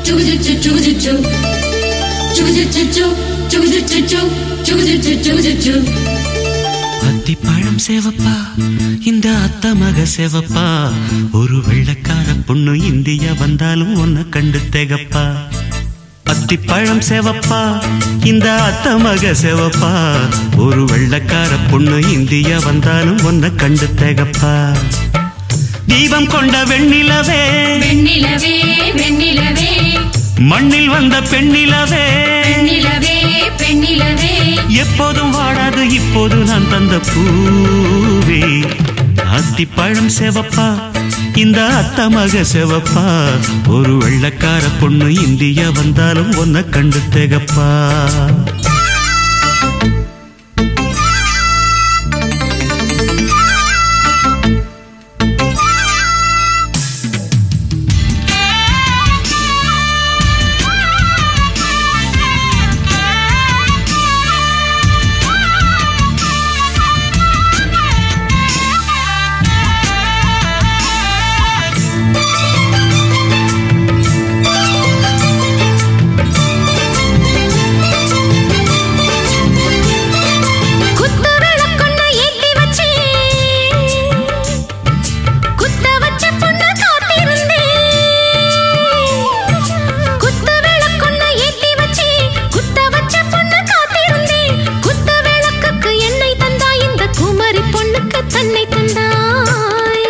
அத்திப்பழம் சேவப்பா இந்த அத்த மக சேவப்பா ஒரு வெள்ளக்கார பொண்ணு இந்தியா வந்தாலும் உன்னை கண்டு தேகப்பா அத்திப்பழம் சேவப்பா இந்த அத்த மக சேவப்பா ஒரு வெள்ளக்கார பொண்ணு இந்தியா வந்தாலும் உன்னை கண்டு தேகப்பா தீபம் கொண்ட வெண்ணிலவே வெண்ணிலவே வெண்ணிலவே மண்ணில் வந்த பெண்ணிலவே பெண்ணிலவே பெண்ணிலவே எப்போதும் வாடாது இப்போது நான் தந்த பூவே அத்திப்பழம் செவப்பா இந்த அத்த மக செவப்பா ஒரு வெள்ளக்கார பொண்ணு இந்தியா வந்தாலும் உன்னை கண்டு தேகப்பா குத்து விளக்கொண்ண ஏத்தி வச்சு குத்த வச்ச பொண்ணு காத்திருந்தேன் குத்து விளக்கொண்ண ஏத்தி வச்சு குத்த வச்ச பொண்ணு காத்திருந்தேன் குத்த விளக்குக்கு எண்ணெய் தந்தாய் இந்த குமரி பொண்ணுக்கு தன்னை தந்தாய்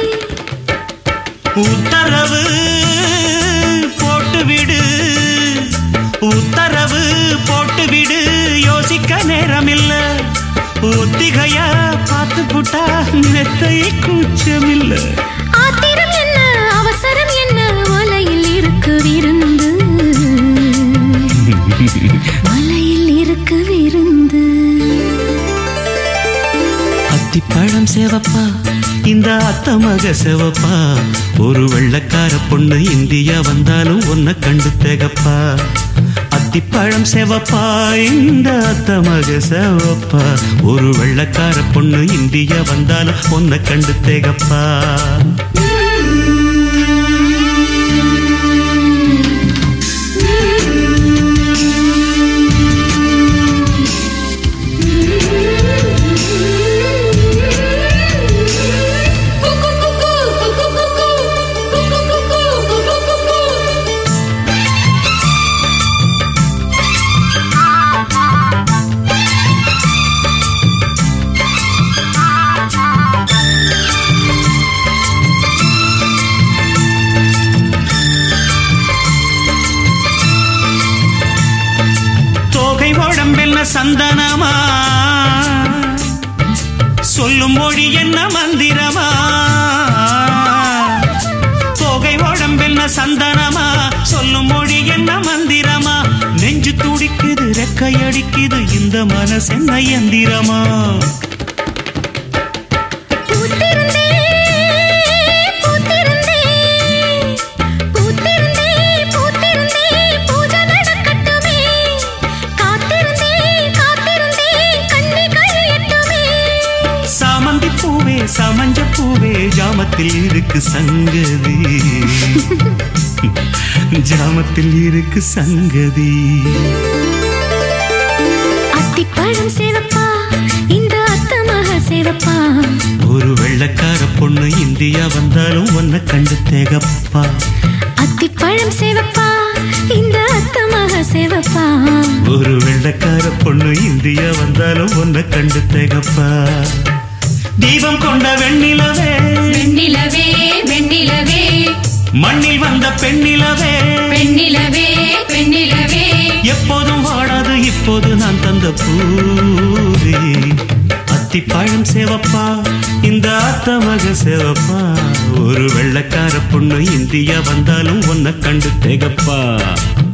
உத்தரவு போட்டு விடு உத்தரவு போட்டு விடு யோசிக்க நேரமில்ல ஒத்திகையா பார்த்து புட்டா மெத்தை கூச்சமில்ல ஆத்திரம் என்ன அவசரம் என்ன மலையில் இருக்கு விருந்து மலையில் இருக்கு விருந்து அத்திப்பழம் சேவப்பா இந்த அத்த மக சேவப்பா ஒரு வெள்ளக்கார பொண்ணு இந்தியா வந்தாலும் உன்னை கண்டு தேகப்பா அத்திப்பழம் சேவப்பா இந்த அத்த மக சேவப்பா ஒரு வெள்ளக்கார பொண்ணு இந்தியா வந்தாலும் உன்னை கண்டு தேகப்பா தோகை உடம்பென்ன சந்தனமா சொல்லும் மொழி என்ன மந்திரமா தோகை உடம்பென்ன சந்தனமா சொல்லும் மொழி என்ன மந்திரமா நெஞ்சு துடிக்குது ரெக்கை அடிக்குது இந்த மனசு என்ன எந்திரமா பூத்திருந்தே பூத்திருந்தே பூத்திருந்தே பூத்திருந்தே பூஜை நடக்கட்டுமே காத்திருந்தே காத்திருந்தே கண்ணி கழியட்டுமே சாமந்தி பூவே சமஞ்ச பூவே ஜாமத்தில் இருக்கு சங்கதி ஜாமத்தில் இருக்கு சங்கதி அத்திப்பழம் சேவப்பா இந்த அத்தமாக சேவப்பா ஒரு வெள்ளக்கார பொண்ணு இந்தியா வந்தாலும் உன்னை கண்டு தேகப்பா அத்திப்பழம் சேவப்பா இந்த அத்தமாக சேவப்பா ஒரு வெள்ளக்கார பொண்ணு இந்தியா வந்தாலும் உன்னை கண்டு தேகப்பா தீபம் கொண்ட வெண்ணிலவே வெண்ணிலவே வெண்ணிலவே மண்ணில் வந்த பெண்ணிலவே பெண்ணிலவே பெண்ணிலவே எப்போதும் வாடாது இப்போது நான் தந்த பூவே அத்திப்பழம் சேவப்பா இந்த அத்தமக சேவப்பா ஒரு வெள்ளக்கார பொண்ணு இந்தியா வந்தாலும் உன்னை கண்டு தேகப்பா